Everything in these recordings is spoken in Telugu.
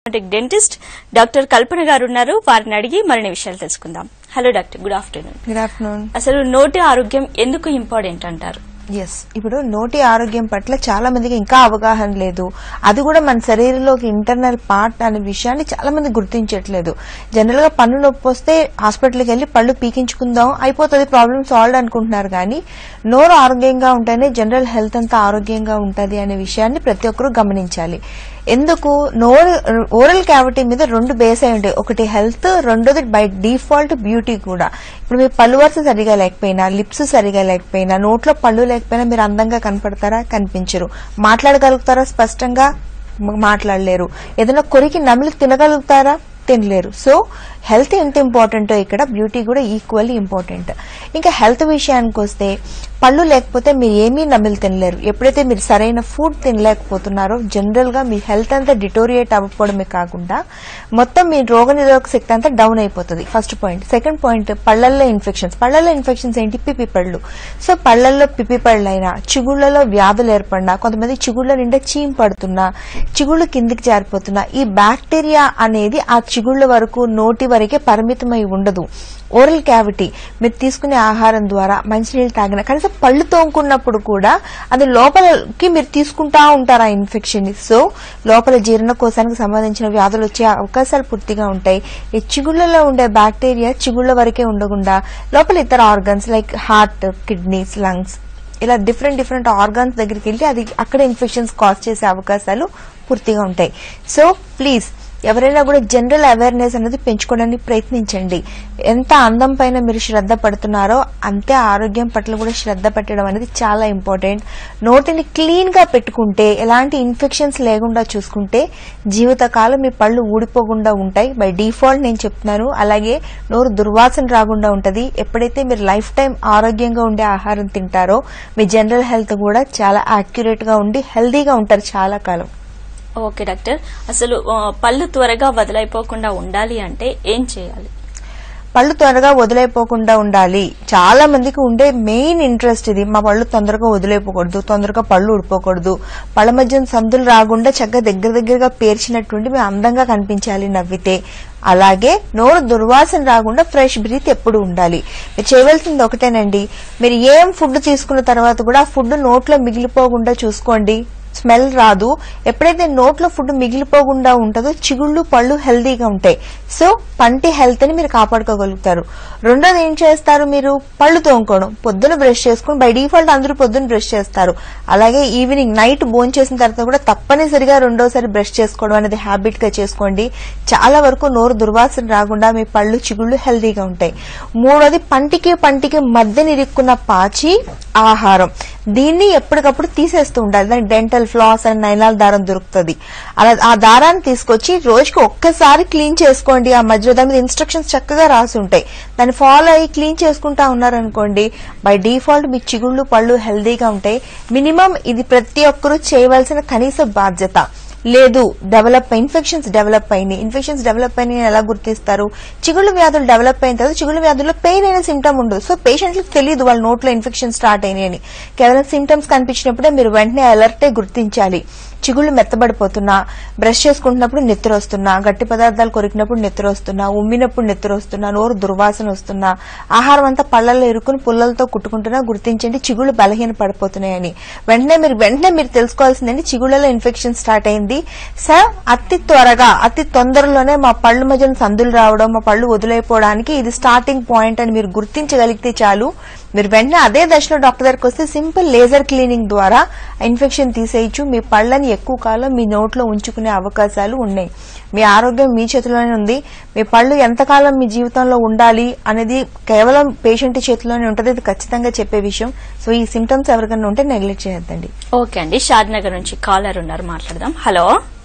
ఆర్థోపెడిక్ డెంటిస్ట్ డాక్టర్ కల్పన గారు ఉన్నారు వారిని అడిగి మరిన్ని విషయాలు తెలుసుకుందాం hello doctor good afternoon good afternoon అసలు నోటి ఆరోగ్యం ఎందుకు ఇంపార్టెంట్ అంటారు ఎస్ ఇప్పుడు నోటి ఆరోగ్యం పట్ల చాలా మందికి ఇంకా అవగాహన లేదు అది కూడా మన శరీరంలోకి ఇంటర్నల్ పార్ట్ అనే విషయాన్ని చాలా మంది గుర్తించట్లేదు జనరల్ గా పన్ను నొప్పి వస్తే హాస్పిటల్కి వెళ్ళి పళ్ళు పీకించుకుందాం అయిపోతుంది ప్రాబ్లమ్ సాల్వ్ అనుకుంటున్నారు కానీ నోరు ఆరోగ్యంగా ఉంటేనే జనరల్ హెల్త్ అంతా ఆరోగ్యంగా ఉంటది అనే విషయాన్ని ప్రతి ఒక్కరూ గమనించాలి ఎందుకు నోరు ఓరల్ క్యావిటీ మీద రెండు బేస్ అయి ఉంటాయి ఒకటి హెల్త్ రెండోది బై డిఫాల్ట్ బ్యూటీ కూడా ఇప్పుడు మీ పళ్ళు వరుస సరిగా లేకపోయినా లిప్స్ సరిగా లేకపోయినా నోట్లో పళ్ళు లేకపోయినా మీరు అందంగా కనపడతారా కనిపించరు మాట్లాడగలుగుతారా స్పష్టంగా మ- మాట్లాడలేరు ఏదైనా కొరికి నమిలి తినగలుగుతారా తినలేరు సో హెల్త్ ఎంత ఇంపార్టెంటో ఇక్కడ బ్యూటీ కూడా ఈక్వల్లీ ఇంపార్టెంట్ ఇంకా హెల్త్ విషయానికి వస్తే పళ్ళు లేకపోతే మీరు ఏమీ నమిలి తినలేరు ఎప్పుడైతే మీరు సరైన ఫుడ్ తినలేకపోతున్నారో జనరల్ గా మీ హెల్త్ అంతా డిటోరియేట్ అవ్వకపోవడమే కాకుండా మొత్తం మీ రోగనిరోధక శక్తి అంతా డౌన్ అయిపోతుంది ఫస్ట్ పాయింట్ సెకండ్ పాయింట్ పళ్ళల్లో ఇన్ఫెక్షన్స్ పళ్ళల్లో ఇన్ఫెక్షన్స్ ఏంటి పిప్పి పళ్ళు సో పళ్ళల్లో పిప్పి పళ్ళైనా చిగుళ్లలో వ్యాధులు ఏర్పడినా కొంతమంది చిగుళ్ళ నిండా చీమ్ పడుతున్నా చిగుళ్ళు కిందికి జారిపోతున్నా ఈ బ్యాక్టీరియా అనేది ఆ చిగుళ్ళ వరకు నోటి వరకే పరిమితమై ఉండదు ఓరల్ క్యావిటీ మీరు తీసుకునే ఆహారం ద్వారా మంచినీళ్ళు తాగిన కనీసం పళ్ళు తోముకున్నప్పుడు కూడా అది లోపలకి మీరు తీసుకుంటా ఉంటారు ఆ ఇన్ఫెక్షన్ ని సో లోపల జీర్ణకోశానికి సంబంధించిన వ్యాధులు వచ్చే అవకాశాలు పూర్తిగా ఉంటాయి ఈ చిగుళ్ళలో ఉండే బ్యాక్టీరియా చిగుళ్ళ వరకే ఉండకుండా లోపల ఇతర organs like heart kidneys lungs ఇలా డిఫరెంట్ డిఫరెంట్ ఆర్గాన్స్ దగ్గరికి వెళ్ళి అది అక్కడ ఇన్ఫెక్షన్స్ కాజ్ చేసే అవకాశాలు పూర్తిగా ఉంటాయి సో ప్లీజ్ ఎవరైనా కూడా జనరల్ అవేర్నెస్ అనేది పెంచుకోవడానికి ప్రయత్నించండి ఎంత అందం పైన మీరు శ్రద్ధ పడుతున్నారో అంతే ఆరోగ్యం పట్ల కూడా శ్రద్ధ పెట్టడం అనేది చాలా ఇంపార్టెంట్ నోటిని క్లీన్ గా పెట్టుకుంటే ఎలాంటి ఇన్ఫెక్షన్స్ లేకుండా చూసుకుంటే జీవితకాలం మీ పళ్ళు ఊడిపోకుండా ఉంటాయి బై డిఫాల్ట్ నేను చెప్తున్నాను అలాగే నోరు దుర్వాసన రాకుండా ఉంటది ఎప్పుడైతే మీరు లైఫ్ టైం ఆరోగ్యంగా ఉండే ఆహారం తింటారో మీ జనరల్ హెల్త్ కూడా చాలా యాక్యురేట్ గా ఉండి హెల్దీగా ఉంటారు చాలా కాలం ఓకే డాక్టర్ అసలు ఆ, పళ్ళు త్వరగా వదిలైపోకుండా ఉండాలి అంటే ఏం చేయాలి పళ్ళు త్వరగా వదిలేపోకుండా ఉండాలి చాలా మందికి ఉండే మెయిన్ ఇంట్రెస్ట్ ఇది మా పళ్ళు తొందరగా వదిలేపోకూడదు తొందరగా పళ్ళు ఉడిపోకూడదు పళ్ళ మధ్య సందులు రాకుండా చక్కగా దగ్గర దగ్గరగా పేర్చినటువంటి మేము అందంగా కనిపించాలి నవ్వితే అలాగే నోరు దుర్వాసన రాకుండా ఫ్రెష్ బ్రీత్ ఎప్పుడు ఉండాలి మీరు చేయవలసింది ఒకటేనండి మీరు ఏం ఫుడ్ తీసుకున్న తర్వాత కూడా ఆ ఫుడ్ నోట్లో మిగిలిపోకుండా చూసుకోండి స్మెల్ రాదు ఎప్పుడైతే నోట్లో ఫుడ్ మిగిలిపోకుండా ఉంటుందో చిగుళ్ళు పళ్ళు హెల్దీగా ఉంటాయి సో పంటి హెల్త్ ని మీరు కాపాడుకోగలుగుతారు రెండోది ఏం చేస్తారు మీరు పళ్ళు తోముకోవడం పొద్దున బ్రష్ చేసుకుని బై డిఫాల్ట్ అందరూ పొద్దున బ్రష్ చేస్తారు అలాగే ఈవినింగ్ నైట్ భోజనం చేసిన తర్వాత కూడా తప్పనిసరిగా రెండోసారి బ్రష్ చేసుకోవడం అనేది హ్యాబిట్ గా చేసుకోండి చాలా వరకు నోరు దుర్వాసన రాకుండా మీ పళ్ళు చిగుళ్ళు హెల్దీగా ఉంటాయి మూడోది పంటికి పంటికి మధ్య నిరుక్కున్న పాచి ఆహారం దీన్ని ఎప్పటికప్పుడు తీసేస్తూ ఉండాలి దానికి డెంటల్ ఫ్లాస్ అండ్ నైలాల్ దారం దొరుకుతుంది అలా ఆ దారాన్ని తీసుకొచ్చి రోజుకి ఒక్కసారి క్లీన్ చేసుకోండి ఆ మధ్యలో దాని మీద ఇన్స్ట్రక్షన్స్ చక్కగా రాసి ఉంటాయి దాన్ని ఫాలో అయ్యి క్లీన్ చేసుకుంటా ఉన్నారనుకోండి బై డిఫాల్ట్ మీ చిగుళ్ళు పళ్ళు హెల్దీగా ఉంటాయి మినిమం ఇది ప్రతి ఒక్కరూ చేయవలసిన కనీస బాధ్యత లేదు డెవలప్ ఇన్ఫెక్షన్స్ డెవలప్ అయినాయి ఇన్ఫెక్షన్స్ డెవలప్ అయినాయి ఎలా గుర్తిస్తారు చిగుళ్ళు వ్యాధులు డెవలప్ అయిన తర్వాత చిగుళ్ళు వ్యాధుల్లో పెయిన్ అయిన సిమ్టమ్ ఉండదు సో పేషెంట్లకు తెలియదు వాళ్ళ నోట్లో ఇన్ఫెక్షన్ స్టార్ట్ అయినాయి అని కేవలం సిమ్టమ్స్ కనిపించినప్పుడే మీరు వెంటనే అలర్టే గుర్తించాలి చిగుళ్ళు మెత్తబడిపోతున్నా బ్రష్ చేసుకుంటున్నప్పుడు నెత్తురు వస్తున్నా గట్టి పదార్థాలు కొరికినప్పుడు నెత్తురు వస్తున్నా ఉమ్మినప్పుడు నెత్తురు వస్తున్నా నోరు దుర్వాసన వస్తున్నా ఆహారం అంతా పళ్ళల్లో ఇరుక్కుని పుల్లలతో కుట్టుకుంటున్నా గుర్తించండి చిగుళ్ళు బలహీన పడిపోతున్నాయని వెంటనే మీరు వెంటనే మీరు తెలుసుకోవాల్సిందండి చిగుళ్ళలో ఇన్ఫెక్షన్ స్టార్ట్ అయింది సార్ అతి త్వరగా అతి తొందరలోనే మా పళ్ళు మధ్యన సందులు రావడం మా పళ్ళు వదిలేపోవడానికి ఇది స్టార్టింగ్ పాయింట్ అని మీరు గుర్తించగలిగితే చాలు మీరు వెంటనే అదే దశలో డాక్టర్ దగ్గరికి వస్తే సింపుల్ లేజర్ క్లీనింగ్ ద్వారా ఇన్ఫెక్షన్ తీసేయచ్చు మీ పళ్ళని ఎక్కువ కాలం మీ నోట్లో ఉంచుకునే అవకాశాలు ఉన్నాయి మీ ఆరోగ్యం మీ చేతిలోనే ఉంది మీ పళ్ళు ఎంతకాలం మీ జీవితంలో ఉండాలి అనేది కేవలం పేషెంట్ చేతిలోనే ఉంటుంది ఇది ఖచ్చితంగా చెప్పే విషయం సో ఈ సిమ్టమ్స్ ఎవరికైనా ఉంటే నెగ్లెక్ట్ చేయొద్దండి ఓకే అండి షాద్నగర్ నుంచి కాలర్ ఉన్నారు మాట్లాడదాం హలో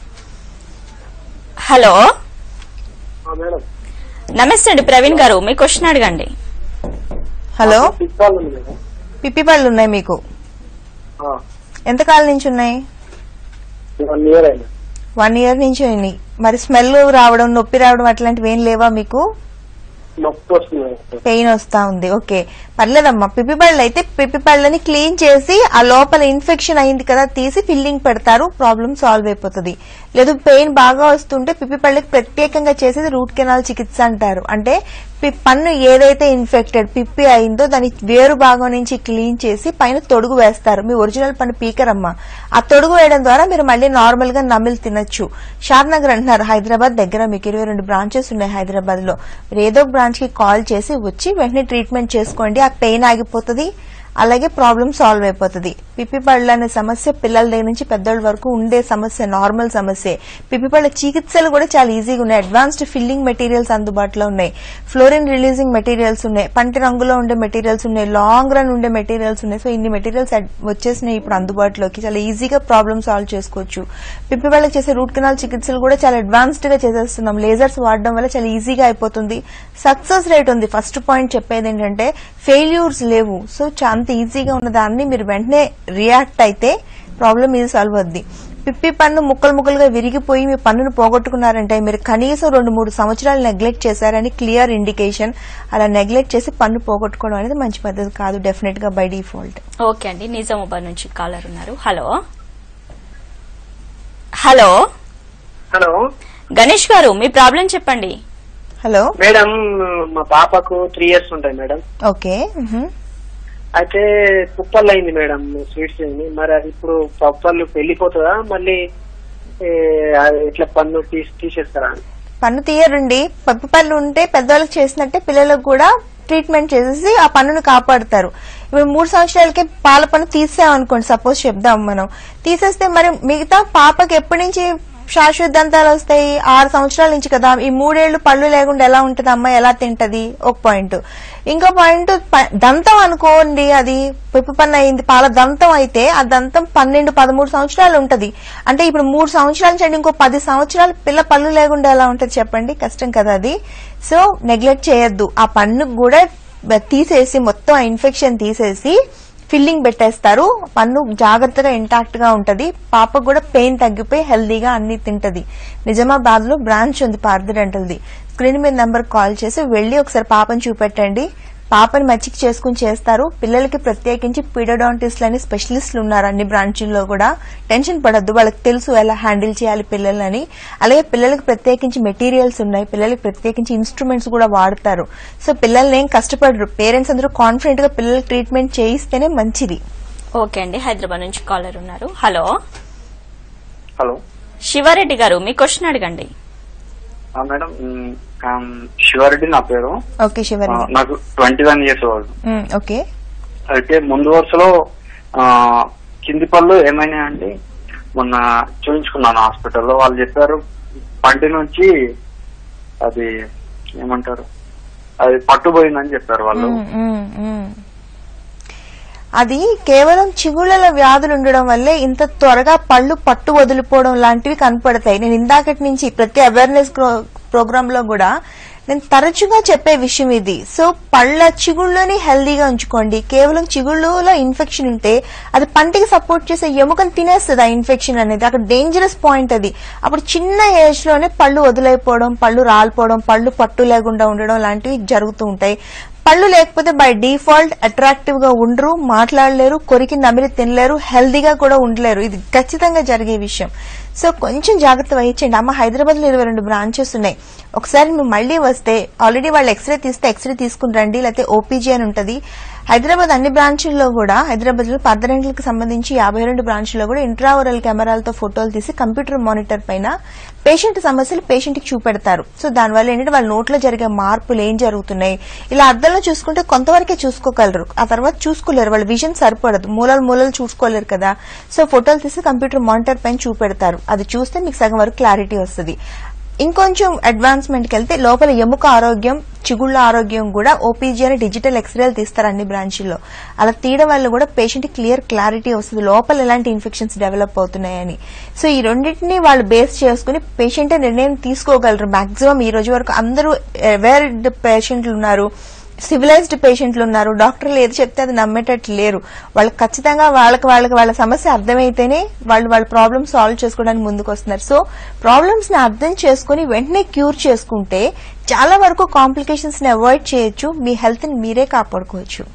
హలో మేడం నమస్తే అండి ప్రవీణ్ గారు మీ క్వశ్చన్ అడగండి హలో పిక్కాలు ఉంది మేడం పిప్పి పళ్ళు ఉన్నాయి మీకు ఎంతకాలం నుంచి ఉన్నాయి వన్ ఇయర్ అయింది వన్ ఇయర్ నుంచి ఉన్నాయి మరి స్మెల్ రావడం నొప్పి రావడం అట్లాంటివి ఏం లేవా మీకు నొప్పి వస్తుంది మేడం. పెయిన్ వస్తా ఉంది ఓకే పర్లేదమ్మా పిప్పి పళ్ళు అయితే పిప్పి పళ్ళని క్లీన్ చేసి ఆ లోపల ఇన్ఫెక్షన్ అయింది కదా తీసి ఫిల్లింగ్ పెడతారు ప్రాబ్లం సాల్వ్ అయిపోతుంది లేదు పెయిన్ బాగా వస్తుంటే పిప్పి పళ్ళకి ప్రత్యేకంగా చేసేది రూట్ కెనాల్ చికిత్స అంటారు అంటే పి- పన్ను ఏదైతే ఇన్ఫెక్టెడ్ పిప్పి అయిందో దాని వేరు భాగం నుంచి క్లీన్ చేసి పైన తొడుగు వేస్తారు మీ ఒరిజినల్ పన్ను పీకరమ్మా ఆ తొడుగు వేయడం ద్వారా మీరు మళ్ళీ నార్మల్ గా నమిలి తినొచ్చు షాద్ నగర్ అంటున్నారు హైదరాబాద్ దగ్గర మీకు ఇరవై రెండు బ్రాంచెస్ ఉన్నాయి హైదరాబాద్ లో మీరు ఏదో ఒక బ్రాంచ్ కి కాల్ చేసి వచ్చి వెంటనే ట్రీట్మెంట్ చేసుకోండి ఆ పెయిన్ ఆగిపోతుంది అలాగే ప్రాబ్లం సాల్వ్ అయిపోతుంది పిప్పి పళ్ళు అనే సమస్య పిల్లల దగ్గర నుంచి పెద్దోళ్ళ వరకు ఉండే సమస్య నార్మల్ సమస్య పిప్పి పళ్ళ చికిత్సలు కూడా చాలా ఈజీగా ఉన్నాయి అడ్వాన్స్డ్ ఫిల్లింగ్ మెటీరియల్స్ అందుబాటులో ఉన్నాయి ఫ్లోరిన్ రిలీజింగ్ మెటీరియల్స్ ఉన్నాయి పంటి రంగులో ఉండే మెటీరియల్స్ ఉన్నాయి లాంగ్ రన్ ఉండే మెటీరియల్స్ ఉన్నాయి సో ఇన్ని మెటీరియల్స్ వచ్చేసినాయి ఇప్పుడు అందుబాటులోకి చాలా ఈజీగా ప్రాబ్లమ్ సాల్వ్ చేసుకోవచ్చు పిప్పి పళ్ళకి చేసే రూట్ కెనాల్ చికిత్సలు కూడా చాలా అడ్వాన్స్డ్ గా చేసేస్తున్నాం లేజర్స్ వాడడం వల్ల చాలా ఈజీగా అయిపోతుంది సక్సెస్ రేట్ ఉంది ఫస్ట్ పాయింట్ చెప్పేది ఏంటంటే ఫెయిల్యూర్స్ లేవు సో చా- అంత ఈజీగా ఉన్న దాన్ని మీరు వెంటనే రియాక్ట్ అయితే ప్రాబ్లం ఇది సాల్వ్ అవుద్ది పిప్పి పన్ను ముక్కలు ముక్కలుగా విరిగిపోయి మీ పన్నును పోగొట్టుకున్నారంటే మీరు కనీసం రెండు మూడు సంవత్సరాలు నెగ్లెక్ట్ చేశారని క్లియర్ ఇండికేషన్ అలా నెగ్లెక్ట్ చేసి పన్ను పోగొట్టుకోవడం అనేది మంచి పద్ధతి కాదు డెఫినెట్ గా బై డిఫాల్ట్ ఓకే అండి నిజామాబాద్ నుంచి కాలర్ ఉన్నారు hello hello hello Ganesh garu మీ ప్రాబ్లం చెప్పండి హలో మేడం మా పాపకు త్రీ ఇయర్స్ ఉంటాయి మేడం ఓకే మ్హూ. అయితే పుప్పలు అయింది మేడం స్వీట్స్ అయింది మరి అది ఇప్పుడు పప్పళ్ళు వెళ్ళిపోతుందా మళ్ళీ ఏ, అది ఎట్లా పన్ను తీసి తీసేస్తారా పన్ను తీయరండి పప్పు పళ్ళు ఉంటే పెద్దవాళ్ళకి చేసినట్టే పిల్లలకు కూడా ట్రీట్మెంట్ చేసేసి ఆ పన్నును కాపాడుతారు ఇప్పుడు మూడు సంవత్సరాలకి పాల పన్ను తీసామనుకోండి సపోజ్ చెప్దాం మనం తీసేస్తే మరి మిగతా పాపకి ఎప్పటి నుంచి శాశ్వత దంతాలు వస్తాయి ఆరు సంవత్సరాల నుంచి కదా ఈ మూడేళ్లు పళ్ళు లేకుండా ఎలా ఉంటది అమ్మ ఎలా తింటది ఒక పాయింట్ ఇంకో పాయింట్ ప- దంతం అనుకోండి అది పిప్పి పన్ను అయింది పాల దంతం అయితే ఆ దంతం పన్నెండు పదమూడు సంవత్సరాలు ఉంటది అంటే ఇప్పుడు మూడు సంవత్సరాల నుంచి ఇంకో పది సంవత్సరాలు పిల్ల పళ్ళు లేకుండా ఎలా ఉంటది చెప్పండి కష్టం కదా అది సో నెగ్లెక్ట్ చేయొద్దు ఆ పన్ను కూడా తీసేసి మొత్తం ఆ ఇన్ఫెక్షన్ తీసేసి ఫిల్లింగ్ పెట్టేస్తారు పన్ను జాగ్రత్తగా ఇంటాక్ట్ గా ఉంటది పాపకు కూడా పెయిన్ తగ్గిపోయి హెల్దీగా అన్ని తింటది నిజామాబాద్ లో బ్రాంచ్ ఉంది పార్థ డెంటల్ది స్క్రీన్ మీద నెంబర్ కాల్ చేసి వెళ్లి ఒకసారి పాపని చూపెట్టండి పాపని మచ్చిక చేసుకుని చేస్తారు పిల్లలకి ప్రత్యేకించి పీడోడాంటిస్ట్లు అని స్పెషలిస్టులు ఉన్నారు అన్ని బ్రాంచుల్లో కూడా టెన్షన్ పడద్దు వాళ్ళకి తెలుసు ఎలా హ్యాండిల్ చేయాలి పిల్లలని అలాగే పిల్లలకి ప్రత్యేకించి మెటీరియల్స్ ఉన్నాయి పిల్లలకి ప్రత్యేకించి ఇన్స్ట్రుమెంట్స్ కూడా వాడతారు సో పిల్లల్ని ఏం కష్టపడరు పేరెంట్స్ అందరూ కాన్ఫిడెంట్ గా పిల్లలకి ట్రీట్మెంట్ చేయిస్తేనే మంచిది ఓకే అండి హైదరాబాద్ నుంచి కాలర్ ఉన్నారు హలో హలో శివారెడ్డి గారు మీ క్వశ్చన్ అడగండి ఆ, మేడం మ్, ఆమ్, శివారెడ్డి నా పేరు ఓకే ఆ, శివరి నాకు twenty one years old okay అయితే ముందు వరుసలో ఆ, కింది పళ్ళు ఏమైనాయంటే మొన్న చూపించుకున్నాను హాస్పిటల్లో వాళ్ళు చెప్పారు పంటి నుంచి అది ఏమంటారు అది పట్టుపోయిందని చెప్పారు వాళ్ళు మ్మ్, మ్మ్, మ్మ్. అది కేవలం చిగుళ్ళలో వ్యాధులు ఉండడం వల్లే ఇంత త్వరగా పళ్ళు పట్టు వదిలిపోవడం లాంటివి కనపడతాయి నేను ఇందాకటి నుంచి ప్రతి అవేర్నెస్ ప్రోగ్రామ్ లో కూడా నేను తరచుగా చెప్పే విషయం ఇది సో పళ్ళ చిగుళ్ళని హెల్దీగా ఉంచుకోండి కేవలం చిగుళ్ళలో ఇన్ఫెక్షన్ ఉంటే అది పంటికి సపోర్ట్ చేసే ఎముకను తినేస్తుంది ఆ ఇన్ఫెక్షన్ అనేది అక్కడ డేంజరస్ పాయింట్ అది అప్పుడు చిన్న ఏజ్ లోనే పళ్ళు వదిలైపోవడం పళ్ళు రాలిపోవడం పళ్ళు పట్టు లేకుండా ఉండడం లాంటివి జరుగుతూ ఉంటాయి పళ్ళు లేకపోతే బై డిఫాల్ట్ అట్రాక్టివ్ గా ఉండరు మాట్లాడలేరు కొరికి నమిలి తినలేరు హెల్దీగా కూడా ఉండలేరు ఇది ఖచ్చితంగా జరిగే విషయం సో కొంచెం జాగ్రత్త వహించండి అమ్మ హైదరాబాద్ లో ఇరవై రెండు బ్రాంచెస్ ఉన్నాయి ఒకసారి మీరు మళ్ళీ వస్తే ఆల్రెడీ వాళ్ళు ఎక్స్రే తీస్తే ఎక్స్రే తీసుకుని రండి లేకపోతే ఓపీజీ అని ఉంటది హైదరాబాద్ అన్ని బ్రాంచుల్లో కూడా హైదరాబాద్ లో పర్దరెంట్లకు సంబంధించి యాభై రెండు బ్రాంచ్లో కూడా ఇంట్రావరల్ కెమెరాలతో ఫోటోలు తీసి కంప్యూటర్ మానిటర్ పైన పేషెంట్ సమస్యలు పేషెంట్ కి చూపెడతారు సో దానివల్ల ఏంటంటే వాళ్ళ నోట్లో జరిగే మార్పులు ఏం జరుగుతున్నాయి ఇలా అద్దంలో చూసుకుంటే కొంతవరకే చూసుకోగలరు ఆ తర్వాత చూసుకోలేరు వాళ్ళ విజన్ సరిపడదు మూలలు మూలలు చూసుకోలేరు కదా సో ఫోటోలు తీసి కంప్యూటర్ మానిటర్ పైన చూపెడతారు అది చూస్తే మీకు సగం వరకు క్లారిటీ వస్తుంది ఇంకొంచెం అడ్వాన్స్మెంట్కి వెళ్తే లోపల ఎముక ఆరోగ్యం చిగుళ్ళ ఆరోగ్యం కూడా ఓపీజీ అని డిజిటల్ ఎక్స్రేలు తీస్తారు అన్ని బ్రాంచీల్లో అలా తీయడం వల్ల కూడా పేషెంట్ క్లియర్ క్లారిటీ వస్తుంది లోపల ఎలాంటి ఇన్ఫెక్షన్స్ డెవలప్ అవుతున్నాయని సో ఈ రెండింటిని వాళ్ళు బేస్ చేసుకుని పేషెంట్ నిర్ణయం తీసుకోగలరు మాక్సిమం ఈ రోజు వరకు అందరూ అవేర్డ్ పేషెంట్లు ఉన్నారు సివిలైజ్డ్ పేషెంట్లు ఉన్నారు డాక్టర్లు ఏది చెప్తే అది నమ్మేటట్టు లేరు వాళ్ళకి ఖచ్చితంగా వాళ్ళకి వాళ్ళకి వాళ్ళ సమస్య అర్థమైతేనే వాళ్ళు వాళ్ళ ప్రాబ్లమ్ సాల్వ్ చేసుకోవడానికి ముందుకు వస్తున్నారు సో ప్రాబ్లమ్స్ ని అర్థం చేసుకుని వెంటనే క్యూర్ చేసుకుంటే చాలా వరకు కాంప్లికేషన్స్ ని అవాయిడ్ చేయొచ్చు మీ హెల్త్ ని మీరే కాపాడుకోవచ్చు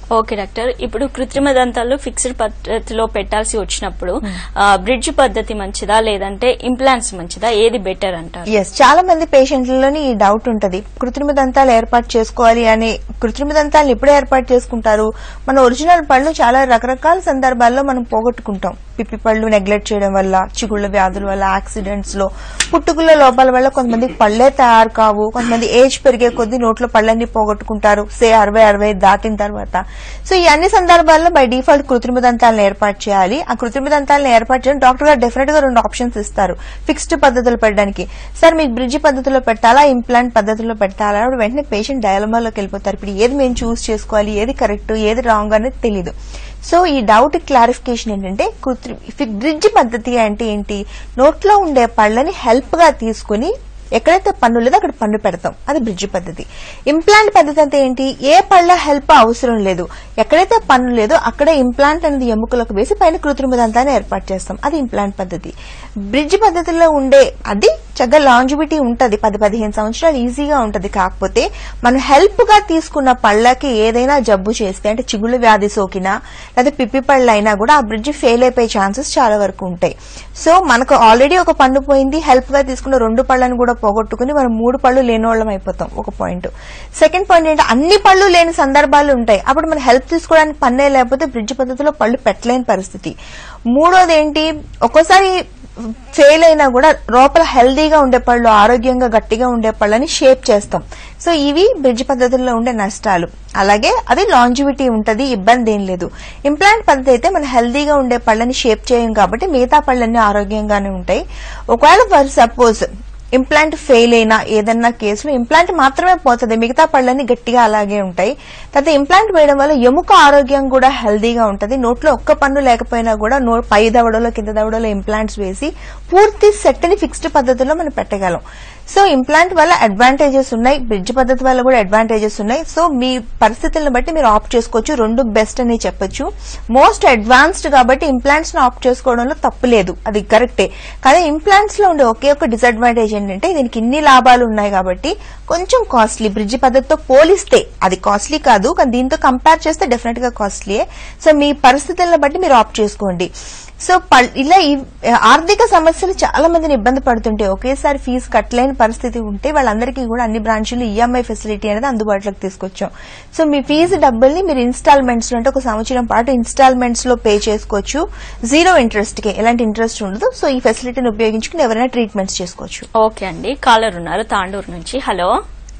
ఓకే డాక్టర్ ఇప్పుడు కృత్రిమ దంతాలు ఫిక్స్డ్ పద్ధతిలో పెట్టాల్సి వచ్చినప్పుడు బ్రిడ్జ్ పద్ధతి మంచిదా లేదంటే ఇంప్లాంట్స్ మంచిదా ఏది బెటర్ అంటారు ఎస్ చాలా మంది పేషెంట్లలోని ఈ డౌట్ ఉంటది కృత్రిమ దంతాలు ఏర్పాటు చేసుకోవాలి అని కృత్రిమ దంతాలను ఎప్పుడు ఏర్పాటు చేసుకుంటారు మన ఒరిజినల్ పళ్ళు చాలా రకరకాల సందర్భాల్లో మనం పోగొట్టుకుంటాం పిప్పి పళ్ళు నెగ్లెక్ట్ చేయడం వల్ల చిగుళ్ళ వ్యాధుల వల్ల యాక్సిడెంట్స్ లో పుట్టుకుల లోపాల వల్ల కొంతమందికి పళ్ళే తయారు కావు కొంతమంది ఏజ్ పెరిగే కొద్దీ నోట్లో పళ్ళన్ని పోగొట్టుకుంటారు సే అరవై అరవై దాటిన తర్వాత సో ఈ అన్ని సందర్భాల్లో బై డిఫాల్ట్ కృత్రిమ దంతాలను ఏర్పాటు చేయాలి ఆ కృత్రిమ దంతాలను ఏర్పాటు చేయడం డాక్టర్ గారు డెఫినెట్ గా రెండు ఆప్షన్స్ ఇస్తారు ఫిక్స్డ్ పద్ధతులు పెట్టడానికి సార్ మీకు బ్రిడ్జ్ పద్ధతిలో పెట్టాలా ఇంప్లాంట్ పద్ధతిలో పెట్టాలా అప్పుడు వెంటనే పేషెంట్ డయలమాలోకి వెళ్ళిపోతారు ఇప్పుడు ఏది మేము చూస్ చేసుకోవాలి ఏది కరెక్ట్ ఏది రాంగ్ అనేది తెలియదు సో ఈ డౌట్ క్లారిఫికేషన్ ఏంటంటే కృత్రి బ్రిడ్జ్ పద్ధతి అంటే ఏంటి నోట్లో ఉండే పళ్ళని హెల్ప్ గా తీసుకుని ఎక్కడైతే పన్ను లేదో అక్కడ పన్ను పెడతాం అది బ్రిడ్జ్ పద్ధతి ఇంప్లాంట్ పద్ధతి అంటే ఏంటి ఏ పళ్ళ హెల్ప్ అవసరం లేదు ఎక్కడైతే పన్ను లేదో అక్కడే ఇంప్లాంట్ అనేది ఎముకలకు వేసి పైన కృత్రిమ దంతాన్ని ఏర్పాటు చేస్తాం అది ఇంప్లాంట్ పద్ధతి బ్రిడ్జ్ పద్ధతిలో ఉండే అది చక్కగా లాంజిబిటీ ఉంటది పది పదిహేను సంవత్సరాలు ఈజీగా ఉంటది కాకపోతే మనం హెల్ప్ గా తీసుకున్న పళ్ళకి ఏదైనా జబ్బు చేస్తే అంటే చిగుళ్ళు వ్యాధి సోకినా లేదా పిప్పి పళ్ళు అయినా కూడా ఆ బ్రిడ్జ్ ఫెయిల్ అయిపోయే ఛాన్సెస్ చాలా వరకు ఉంటాయి సో మనకు ఆల్రెడీ ఒక పన్ను పోయింది హెల్ప్ గా తీసుకున్న రెండు పళ్ళని కూడా పోగొట్టుకుని మనం మూడు పళ్ళు లేనోళ్ళం అయిపోతాం ఒక పాయింట్ సెకండ్ పాయింట్ ఏంటి అన్ని పళ్ళు లేని సందర్భాలు ఉంటాయి అప్పుడు మనం హెల్ప్ తీసుకోవడానికి పన్నే లేకపోతే బ్రిడ్జ్ పద్ధతిలో పళ్ళు పెట్టలేని పరిస్థితి మూడోది ఏంటి ఒక్కోసారి ఫెయిల్ అయినా కూడా లోపల హెల్దీగా ఉండే పళ్ళు ఆరోగ్యంగా గట్టిగా ఉండే పళ్ళని షేప్ చేస్తాం సో ఇవి బ్రిడ్జ్ పద్ధతుల్లో ఉండే నష్టాలు అలాగే అది లాంజివిటీ ఉంటది ఇబ్బంది ఏం లేదు ఇంప్లాంట్ పద్ధతి అయితే మనం హెల్దీగా ఉండే పళ్ళని షేప్ చేయం కాబట్టి మిగతా పళ్ళన్నీ ఆరోగ్యంగానే ఉంటాయి ఒకవేళ ఫర్ సపోజ్ ఇంప్లాంట్ ఫెయిల్ అయినా ఏదన్నా కేసులో ఇంప్లాంట్ మాత్రమే పోతుంది మిగతా పళ్ళన్నీ గట్టిగా అలాగే ఉంటాయి తర్వాత ఇంప్లాంట్ వేయడం వల్ల ఎముక ఆరోగ్యం కూడా హెల్దీగా ఉంటుంది నోట్లో ఒక్క పన్ను లేకపోయినా కూడా నో పై దవడలో కింద దవడలో ఇంప్లాంట్స్ వేసి పూర్తి సెట్ ని ఫిక్స్డ్ పద్ధతిలో మనం పెట్టగలం సో ఇంప్లాంట్ వల్ల అడ్వాంటేజెస్ ఉన్నాయి బ్రిడ్జ్ పద్ధతి వల్ల కూడా అడ్వాంటేజెస్ ఉన్నాయి సో మీ పరిస్థితులను బట్టి మీరు ఆప్ట్ చేసుకోవచ్చు రెండు బెస్ట్ అని చెప్పొచ్చు మోస్ట్ అడ్వాన్స్డ్ కాబట్టి ఇంప్లాంట్స్ ను ఆప్ట్ చేసుకోవడంలో తప్పు లేదు అది కరెక్టే కానీ ఇంప్లాంట్స్ లో ఉండే ఒకే ఒక డిసడ్వాంటేజ్ ఏంటంటే దీనికి ఇన్ని లాభాలు ఉన్నాయి కాబట్టి కొంచెం కాస్ట్లీ బ్రిడ్జ్ పద్ధతితో పోలిస్తే అది కాస్ట్లీ కాదు కానీ దీంతో కంపేర్ చేస్తే డెఫినెట్ గా కాస్ట్లీయే సో మీ పరిస్థితులను బట్టి మీరు ఆప్ట్ చేసుకోండి సో పల్- ఇలా ఈ ఆర్థిక సమస్యలు చాలా మందిని ఇబ్బంది పడుతుంటే ఒకేసారి ఫీజు కట్టలేని పరిస్థితి ఉంటే వాళ్ళందరికీ కూడా అన్ని బ్రాంచ్లు ఈఎంఐ ఫెసిలిటీ అనేది అందుబాటులోకి తీసుకొచ్చాం సో మీ ఫీజు డబ్బుల్ని మీరు ఇన్స్టాల్మెంట్స్ లో అంటే ఒక సంవత్సరం పాటు ఇన్స్టాల్మెంట్స్ లో పే చేసుకోవచ్చు జీరో ఇంట్రెస్ట్ కి ఎలాంటి ఇంట్రెస్ట్ ఉండదు సో ఈ ఫెసిలిటీని ఉపయోగించుకుని ఎవరైనా ట్రీట్మెంట్స్ చేసుకోవచ్చు ఓకే అండి కాలర్ ఉన్నారు తాండూరు నుంచి హలో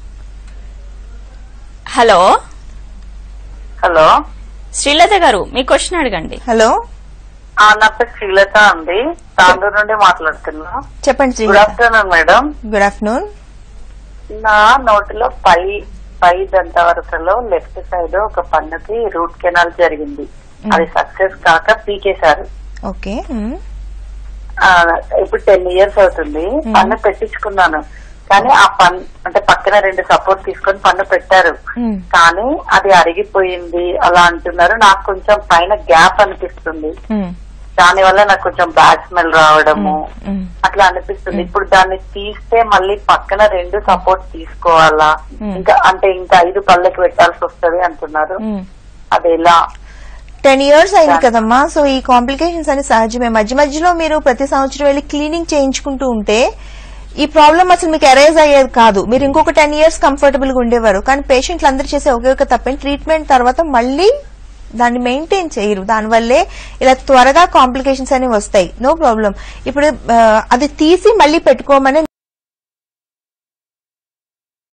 హలో హలో శ్రీలత గారు మీ క్వశ్చన్ అడగండి హలో ఆ, నా పేరు శ్రీలత అండి తాండూరు నుండి మాట్లాడుతున్నా చెప్పండి good Srilatha afternoon madam good afternoon నా నోటిలో పై పై దంత వరుసలో లెఫ్ట్ సైడ్ ఒక పన్నుకి రూట్ కెనాల్ జరిగింది అది సక్సెస్ కాక పీకేశారు ఓకే ఆ, ఇప్పుడు టెన్ ఇయర్స్ అవుతుంది పన్ను పెట్టించుకున్నాను కానీ ఆ పన్ను అంటే పక్కన రెండు సపోర్ట్ తీసుకొని పన్ను పెట్టారు కానీ అది అరిగిపోయింది అలా అంటున్నారు నాకు కొంచెం పైన గ్యాప్ అనిపిస్తుంది దాని వల్ల నాకు కొంచెం బ్యాడ్ స్మెల్ రావడము మ్మ్. అట్లా అనిపిస్తుంది ఇప్పుడు దాన్ని తీస్తే మళ్ళీ పక్కన రెండు సపోర్ట్ తీసుకోవాలా ఇంకా అంటే ఇంకా ఐదు పళ్ళకి పెట్టాల్సి వస్తది అంటున్నారు అది ఎలా టెన్ ఇయర్స్ అయింది కదమ్మా సో ఈ కాంప్లికేషన్స్ అని సహజమే మధ్య మధ్యలో మీరు ప్రతి సంవత్సరం వెళ్ళి క్లీనింగ్ చేయించుకుంటూ ఉంటే ఈ ప్రాబ్లం అసలు మీకు అరైజ్ అయ్యేది కాదు మీరు ఇంకొక టెన్ ఇయర్స్ కంఫర్టబుల్ గా ఉండేవారు కానీ పేషెంట్లు అందరూ చేసే ఒకే ఒక తప్పని ట్రీట్మెంట్ తర్వాత మళ్ళీ దాన్ని మెయింటైన్ చేయరు దానివల్లే ఇలా త్వరగా కాంప్లికేషన్స్ అనేవి వస్తాయి నో ప్రాబ్లం ఇప్పుడు ఆ, అది తీసి మళ్ళీ పెట్టుకోమని